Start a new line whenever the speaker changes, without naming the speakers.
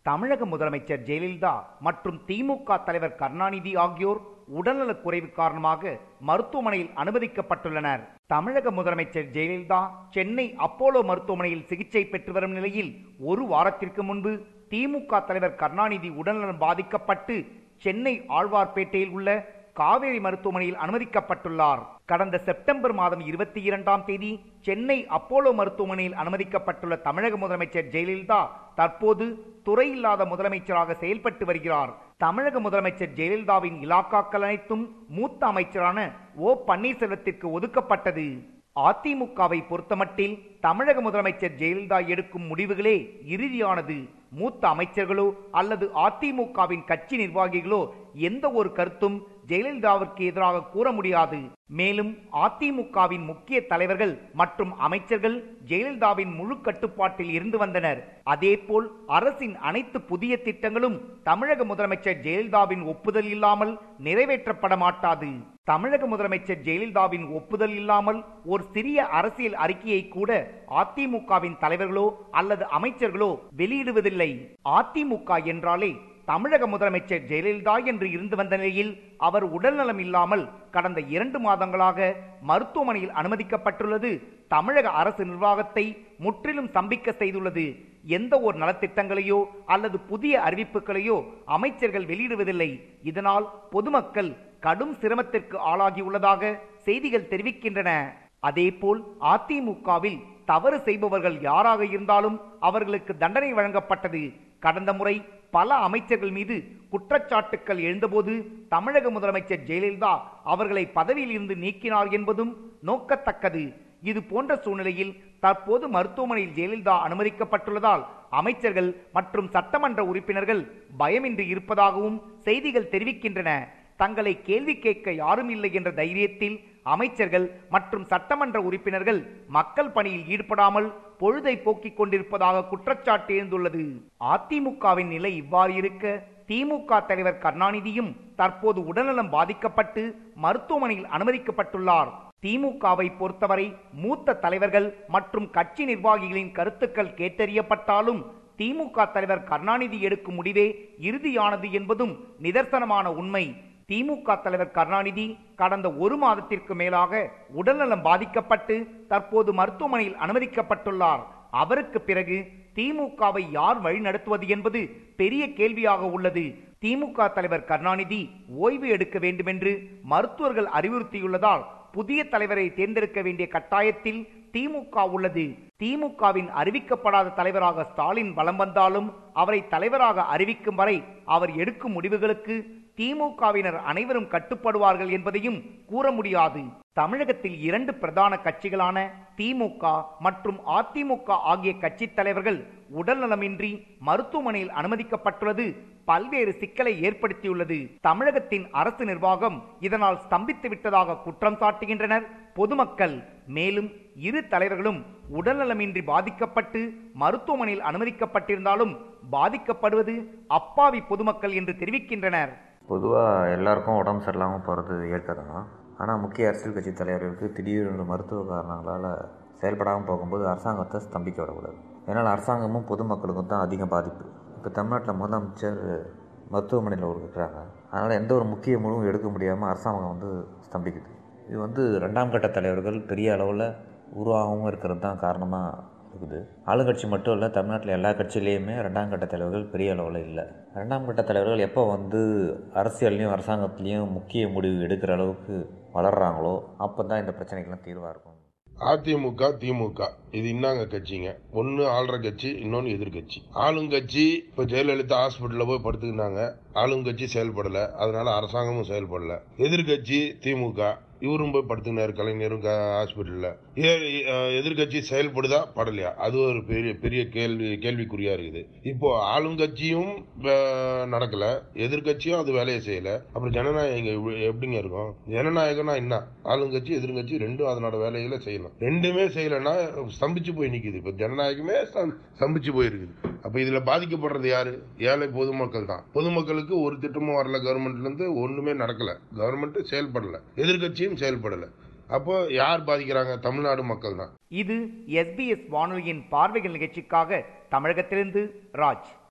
தமிழக முதலமைச்சர் ஜெயலலிதா மற்றும் திமுக தலைவர் கருணாநிதி ஆகியோர் உடல்நலக் குறைவு காரணமாக மருத்துவமனையில் அனுமதிக்கப்பட்டுள்ளனர் தமிழக முதலமைச்சர் ஜெயலலிதா சென்னை அப்போலோ மருத்துவமனையில் சிகிச்சை பெற்று வரும் நிலையில் ஒரு வாரத்திற்கு முன்பு திமுக தலைவர் கருணாநிதி உடல்நலம் பாதிக்கப்பட்டு சென்னை ஆழ்வார்பேட்டையில் உள்ள காவேரி மருத்துவமனையில் அனுமதிக்கப்பட்டுள்ளார் கடந்த செப்டம்பர் மாதம் இருபத்தி இரண்டாம் தேதி சென்னை அப்போலோ மருத்துவமனையில் அனுமதிக்கப்பட்டுள்ள தமிழக முதலமைச்சர் ஜெயலலிதா தற்போது துறை இல்லாத முதலமைச்சராக செயல்பட்டு வருகிறார் தமிழக முதலமைச்சர் ஜெயலலிதாவின் இலாக்காக்கள் அனைத்தும் மூத்த அமைச்சரான ஓ பன்னீர்செல்வத்திற்கு ஒதுக்கப்பட்டது அதிமுகவை பொறுத்தமட்டில் தமிழக முதலமைச்சர் ஜெயலலிதா எடுக்கும் முடிவுகளே இறுதியானது மூத்த அமைச்சர்களோ அல்லது அதிமுகவின் கட்சி நிர்வாகிகளோ எந்த ஒரு கருத்தும் ஜெயலலிதாவிற்கு எதிராக கூற முடியாது மேலும் அதிமுகவின் முக்கிய தலைவர்கள் மற்றும் அமைச்சர்கள் ஜெயலலிதாவின் முழு கட்டுப்பாட்டில் இருந்து வந்தனர் அதேபோல் அரசின் அனைத்து புதிய திட்டங்களும் தமிழக முதலமைச்சர் ஜெயலலிதாவின் ஒப்புதல் இல்லாமல் நிறைவேற்றப்பட மாட்டாது தமிழக முதலமைச்சர் ஜெயலலிதாவின் ஒப்புதல் இல்லாமல் ஒரு சிறிய அரசியல் அறிக்கையை கூட அதிமுகவின் தலைவர்களோ அல்லது அமைச்சர்களோ வெளியிடுவதில்லை அதிமுக என்றாலே தமிழக முதலமைச்சர் ஜெயலலிதா என்று இருந்து வந்த நிலையில் அவர் உடல்நலம் இல்லாமல் கடந்த இரண்டு மாதங்களாக மருத்துவமனையில் அனுமதிக்கப்பட்டுள்ளது தமிழக அரசு நிர்வாகத்தை முற்றிலும் ஸ்தம்பிக்க செய்துள்ளது எந்த ஒரு நலத்திட்டங்களையோ அல்லது புதிய அறிவிப்புகளையோ அமைச்சர்கள் வெளியிடுவதில்லை இதனால் பொதுமக்கள் கடும் சிரமத்திற்கு ஆளாகியுள்ளதாக செய்திகள் தெரிவிக்கின்றன அதேபோல் அதிமுகவில் தவறு செய்பவர்கள் யாராக இருந்தாலும் அவர்களுக்கு தண்டனை வழங்கப்பட்டது கடந்த முறை பல அமைச்சர்கள் மீது குற்றச்சாட்டுக்கள் எழுந்தபோது தமிழக முதலமைச்சர் ஜெயலலிதா அவர்களை பதவியில் இருந்து நீக்கினார் என்பதும் நோக்கத்தக்கது இது போன்ற சூழ்நிலையில் தற்போது மருத்துவமனையில் ஜெயலலிதா அனுமதிக்கப்பட்டுள்ளதால் அமைச்சர்கள் மற்றும் சட்டமன்ற உறுப்பினர்கள் பயமின்றி இருப்பதாகவும் செய்திகள் தெரிவிக்கின்றன தங்களை கேள்வி கேட்க யாரும் இல்லை என்ற தைரியத்தில் அமைச்சர்கள் மற்றும் சட்டமன்ற உறுப்பினர்கள் மக்கள் பணியில் ஈடுபடாமல் பொழுதை போக்கிக் கொண்டிருப்பதாக குற்றச்சாட்டு எழுந்துள்ளது அதிமுகவின் நிலை இவ்வாறு இருக்க திமுக தலைவர் கருணாநிதியும் தற்போது உடல்நலம் பாதிக்கப்பட்டு மருத்துவமனையில் அனுமதிக்கப்பட்டுள்ளார் திமுகவை பொறுத்தவரை மூத்த தலைவர்கள் மற்றும் கட்சி நிர்வாகிகளின் கருத்துக்கள் கேட்டறியப்பட்டாலும் திமுக தலைவர் கருணாநிதி எடுக்கும் முடிவே இறுதியானது என்பதும் நிதர்சனமான உண்மை திமுக தலைவர் கருணாநிதி கடந்த ஒரு மாதத்திற்கு மேலாக உடல்நலம் பாதிக்கப்பட்டு தற்போது மருத்துவமனையில் அனுமதிக்கப்பட்டுள்ளார் அவருக்கு பிறகு திமுகவை யார் வழிநடத்துவது என்பது பெரிய கேள்வியாக உள்ளது திமுக தலைவர் கருணாநிதி ஓய்வு எடுக்க வேண்டுமென்று மருத்துவர்கள் அறிவுறுத்தியுள்ளதால் புதிய தலைவரை தேர்ந்தெடுக்க வேண்டிய கட்டாயத்தில் திமுக உள்ளது திமுகவின் அறிவிக்கப்படாத தலைவராக ஸ்டாலின் வலம் வந்தாலும் அவரை தலைவராக அறிவிக்கும் வரை அவர் எடுக்கும் முடிவுகளுக்கு திமுகவினர் அனைவரும் கட்டுப்படுவார்கள் என்பதையும் கூற முடியாது தமிழகத்தில் இரண்டு பிரதான கட்சிகளான திமுக மற்றும் அதிமுக ஆகிய கட்சி தலைவர்கள் உடல்நலமின்றி மருத்துவமனையில் அனுமதிக்கப்பட்டுள்ளது பல்வேறு சிக்கலை ஏற்படுத்தியுள்ளது தமிழகத்தின் அரசு நிர்வாகம் இதனால் ஸ்தம்பித்து விட்டதாக குற்றம் சாட்டுகின்றனர் பொதுமக்கள் மேலும் இரு தலைவர்களும் உடல்நலமின்றி பாதிக்கப்பட்டு மருத்துவமனையில் அனுமதிக்கப்பட்டிருந்தாலும் பாதிக்கப்படுவது அப்பாவி பொதுமக்கள் என்று தெரிவிக்கின்றனர்
பொதுவாக எல்லாருக்கும் உடம்பு சரியில்லாமல் போகிறது இயற்கை தான் ஆனால் முக்கிய அரசியல் கட்சி தலைவர்களுக்கு திடீரென்று மருத்துவ காரணங்களால் செயல்படாமல் போகும்போது அரசாங்கத்தை ஸ்தம்பிக்க விடக்கூடாது ஏன்னால் அரசாங்கமும் பொதுமக்களுக்கும் தான் அதிக பாதிப்பு இப்போ தமிழ்நாட்டில் முதலமைச்சர் மருத்துவமனையில் இருக்கிறாங்க அதனால் எந்த ஒரு முக்கிய முடிவும் எடுக்க முடியாமல் அரசாங்கம் வந்து ஸ்தம்பிக்குது இது வந்து ரெண்டாம் கட்ட தலைவர்கள் பெரிய அளவில் உருவாகவும் இருக்கிறது தான் காரணமாக இருக்குது ஆளுங்கட்சி மட்டும் இல்லை தமிழ்நாட்டில் எல்லா கட்சியிலையுமே ரெண்டாம் கட்ட தலைவர்கள் பெரிய அளவில் இல்லை ரெண்டாம் கட்ட தலைவர்கள் எப்போ வந்து அரசியல்லையும் அரசாங்கத்துலேயும் முக்கிய முடிவு எடுக்கிற அளவுக்கு வளர்கிறாங்களோ அப்போ தான் இந்த பிரச்சனைகள்லாம் தீர்வாக இருக்கும்
அதிமுக திமுக இது இன்னாங்க கட்சிங்க ஒன்னு ஆள்ற கட்சி இன்னொன்னு எதிர்கட்சி ஆளுங்கட்சி இப்ப ஜெயலலிதா ஹாஸ்பிட்டல்ல போய் படுத்துக்கினாங்க ஆளுங்கட்சி செயல்படல அதனால அரசாங்கமும் செயல்படல எதிர்கட்சி திமுக இவரும் போய் படுத்துக்கினாரு கலைஞரும் ஹாஸ்பிட்டல்ல எதிர்கட்சி செயல்படுதா படலையா அது ஒரு பெரிய பெரிய கேள்வி கேள்விக்குறியா இருக்குது இப்போ ஆளுங்கட்சியும் நடக்கல எதிர்கட்சியும் அது வேலையை செய்யல அப்புறம் ஜனநாயகம் எப்படிங்க இருக்கும் ஜனநாயகம்னா என்ன ஆளுங்கட்சி எதிர்கட்சி ரெண்டும் அதனோட வேலைகளை செய்யலாம் ரெண்டுமே செய்யலன்னா ஸ்தம்பிச்சு போய் நிக்குது இப்ப ஜனநாயகமே ஸ்தம்பிச்சு போயிருக்குது அப்ப இதுல பாதிக்கப்படுறது யாரு ஏழை பொதுமக்கள் தான் பொதுமக்களுக்கு ஒரு திட்டமும் வரல கவர்மெண்ட்ல இருந்து ஒண்ணுமே நடக்கல கவர்மெண்ட் செயல்படல எதிர்கட்சியும் செயல்படல அப்போ யார் பாதிக்கிறாங்க தமிழ்நாடு மக்கள் தான்
இது எஸ்பிஎஸ் வானொலியின் பார்வைகள் நிகழ்ச்சிக்காக தமிழகத்திலிருந்து ராஜ்